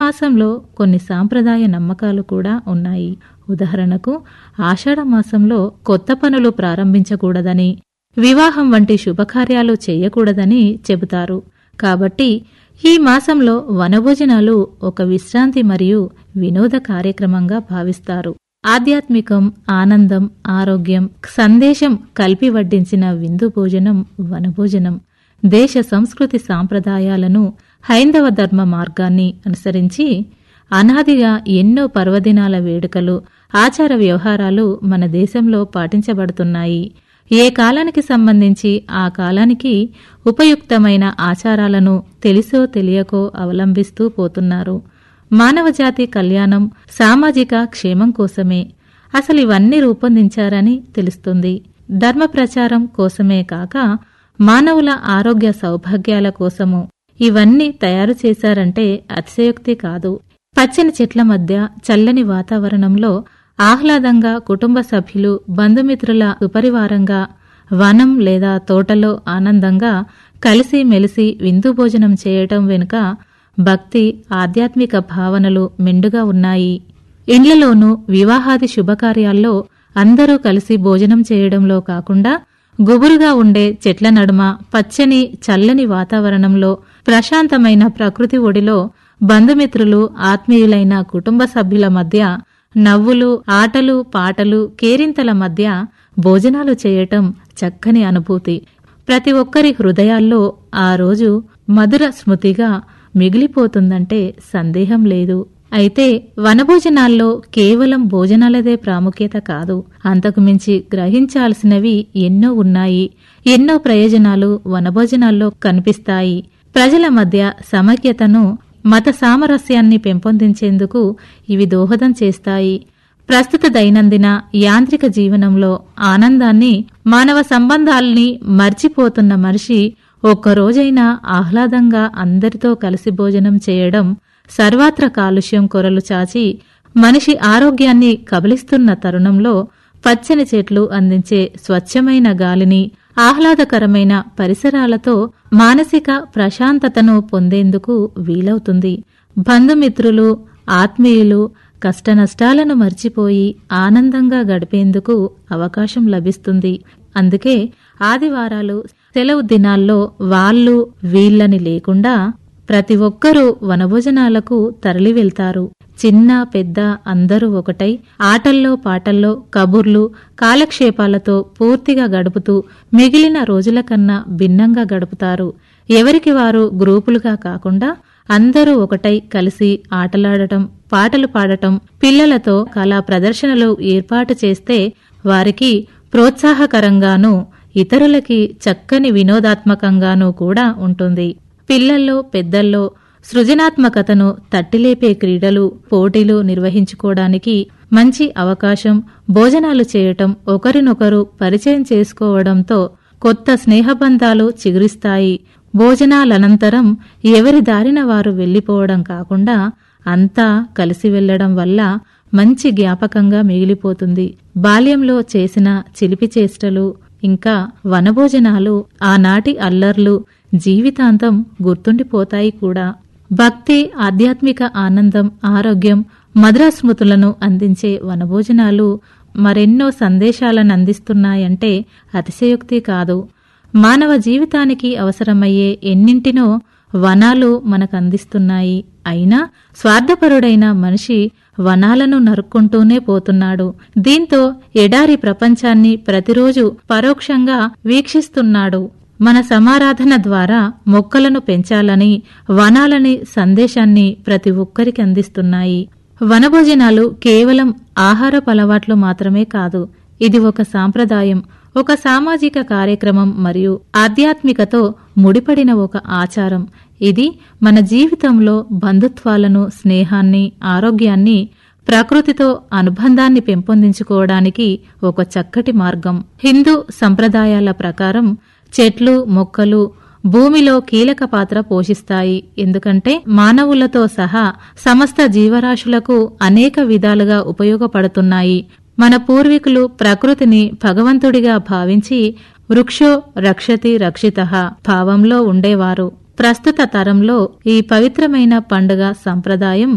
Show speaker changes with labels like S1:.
S1: మాసంలో కొన్ని సాంప్రదాయ నమ్మకాలు కూడా ఉన్నాయి ఉదాహరణకు ఆషాఢ మాసంలో కొత్త పనులు ప్రారంభించకూడదని వివాహం వంటి శుభకార్యాలు చేయకూడదని చెబుతారు కాబట్టి ఈ మాసంలో వనభోజనాలు ఒక విశ్రాంతి మరియు వినోద కార్యక్రమంగా భావిస్తారు ఆధ్యాత్మికం ఆనందం ఆరోగ్యం సందేశం కలిపి వడ్డించిన విందు భోజనం వనభోజనం దేశ సంస్కృతి సాంప్రదాయాలను హైందవ ధర్మ మార్గాన్ని అనుసరించి అనాదిగా ఎన్నో పర్వదినాల వేడుకలు ఆచార వ్యవహారాలు మన దేశంలో పాటించబడుతున్నాయి ఏ కాలానికి సంబంధించి ఆ కాలానికి ఉపయుక్తమైన ఆచారాలను తెలిసో తెలియకో అవలంబిస్తూ పోతున్నారు మానవజాతి కళ్యాణం సామాజిక క్షేమం కోసమే అసలు ఇవన్నీ రూపొందించారని తెలుస్తుంది ధర్మ ప్రచారం కోసమే కాక మానవుల ఆరోగ్య సౌభాగ్యాల కోసము ఇవన్నీ తయారు చేశారంటే అతిశయోక్తి కాదు పచ్చని చెట్ల మధ్య చల్లని వాతావరణంలో ఆహ్లాదంగా కుటుంబ సభ్యులు బంధుమిత్రుల సుపరివారంగా వనం లేదా తోటలో ఆనందంగా కలిసి మెలిసి విందు భోజనం చేయటం వెనుక భక్తి ఆధ్యాత్మిక భావనలు మెండుగా ఉన్నాయి ఇండ్లలోనూ వివాహాది శుభకార్యాల్లో అందరూ కలిసి భోజనం చేయడంలో కాకుండా గుబురుగా ఉండే చెట్ల నడుమ పచ్చని చల్లని వాతావరణంలో ప్రశాంతమైన ప్రకృతి ఒడిలో బంధుమిత్రులు ఆత్మీయులైన కుటుంబ సభ్యుల మధ్య నవ్వులు ఆటలు పాటలు కేరింతల మధ్య భోజనాలు చేయటం చక్కని అనుభూతి ప్రతి ఒక్కరి హృదయాల్లో ఆ రోజు మధుర స్మృతిగా మిగిలిపోతుందంటే సందేహం లేదు అయితే వనభోజనాల్లో కేవలం భోజనాలదే ప్రాముఖ్యత కాదు అంతకు మించి గ్రహించాల్సినవి ఎన్నో ఉన్నాయి ఎన్నో ప్రయోజనాలు వనభోజనాల్లో కనిపిస్తాయి ప్రజల మధ్య సమైక్యతను మత సామరస్యాన్ని పెంపొందించేందుకు ఇవి దోహదం చేస్తాయి ప్రస్తుత దైనందిన యాంత్రిక జీవనంలో ఆనందాన్ని మానవ సంబంధాల్ని మర్చిపోతున్న మనిషి ఒక్కరోజైనా ఆహ్లాదంగా అందరితో కలిసి భోజనం చేయడం సర్వాత్ర కాలుష్యం కొరలు చాచి మనిషి ఆరోగ్యాన్ని కబలిస్తున్న తరుణంలో పచ్చని చెట్లు అందించే స్వచ్ఛమైన గాలిని ఆహ్లాదకరమైన పరిసరాలతో మానసిక ప్రశాంతతను పొందేందుకు వీలవుతుంది బంధుమిత్రులు ఆత్మీయులు కష్టనష్టాలను మర్చిపోయి ఆనందంగా గడిపేందుకు అవకాశం లభిస్తుంది అందుకే ఆదివారాలు సెలవు దినాల్లో వాళ్ళు వీళ్ళని లేకుండా ప్రతి ఒక్కరూ వనభోజనాలకు తరలి వెళ్తారు చిన్న పెద్ద అందరూ ఒకటై ఆటల్లో పాటల్లో కబుర్లు కాలక్షేపాలతో పూర్తిగా గడుపుతూ మిగిలిన రోజుల కన్నా భిన్నంగా గడుపుతారు ఎవరికి వారు గ్రూపులుగా కాకుండా అందరూ ఒకటై కలిసి ఆటలాడటం పాటలు పాడటం పిల్లలతో కళా ప్రదర్శనలు ఏర్పాటు చేస్తే వారికి ప్రోత్సాహకరంగానూ ఇతరులకి చక్కని వినోదాత్మకంగానూ కూడా ఉంటుంది పిల్లల్లో పెద్దల్లో సృజనాత్మకతను తట్టిలేపే క్రీడలు పోటీలు నిర్వహించుకోవడానికి మంచి అవకాశం భోజనాలు చేయటం ఒకరినొకరు పరిచయం చేసుకోవడంతో కొత్త స్నేహబంధాలు చిగురిస్తాయి భోజనాలనంతరం ఎవరి దారిన వారు వెళ్లిపోవడం కాకుండా అంతా కలిసి వెళ్లడం వల్ల మంచి జ్ఞాపకంగా మిగిలిపోతుంది బాల్యంలో చేసిన చిలిపి చేష్టలు ఇంకా వనభోజనాలు ఆనాటి అల్లర్లు జీవితాంతం గుర్తుండిపోతాయి కూడా భక్తి ఆధ్యాత్మిక ఆనందం ఆరోగ్యం మధుర స్మృతులను అందించే వనభోజనాలు మరెన్నో సందేశాలను అందిస్తున్నాయంటే అతిశయోక్తి కాదు మానవ జీవితానికి అవసరమయ్యే ఎన్నింటినో వనాలు మనకు అందిస్తున్నాయి అయినా స్వార్థపరుడైన మనిషి వనాలను నరుక్కుంటూనే పోతున్నాడు దీంతో ఎడారి ప్రపంచాన్ని ప్రతిరోజు పరోక్షంగా వీక్షిస్తున్నాడు మన సమారాధన ద్వారా మొక్కలను పెంచాలని వనాలని సందేశాన్ని ప్రతి ఒక్కరికి అందిస్తున్నాయి వనభోజనాలు కేవలం ఆహారపు అలవాట్లు మాత్రమే కాదు ఇది ఒక సాంప్రదాయం ఒక సామాజిక కార్యక్రమం మరియు ఆధ్యాత్మికతో ముడిపడిన ఒక ఆచారం ఇది మన జీవితంలో బంధుత్వాలను స్నేహాన్ని ఆరోగ్యాన్ని ప్రకృతితో అనుబంధాన్ని పెంపొందించుకోవడానికి ఒక చక్కటి మార్గం హిందూ సంప్రదాయాల ప్రకారం చెట్లు మొక్కలు భూమిలో కీలక పాత్ర పోషిస్తాయి ఎందుకంటే మానవులతో సహా సమస్త జీవరాశులకు అనేక విధాలుగా ఉపయోగపడుతున్నాయి మన పూర్వీకులు ప్రకృతిని భగవంతుడిగా భావించి వృక్షో రక్షతి రక్షిత భావంలో ఉండేవారు ప్రస్తుత తరంలో ఈ పవిత్రమైన పండుగ సంప్రదాయం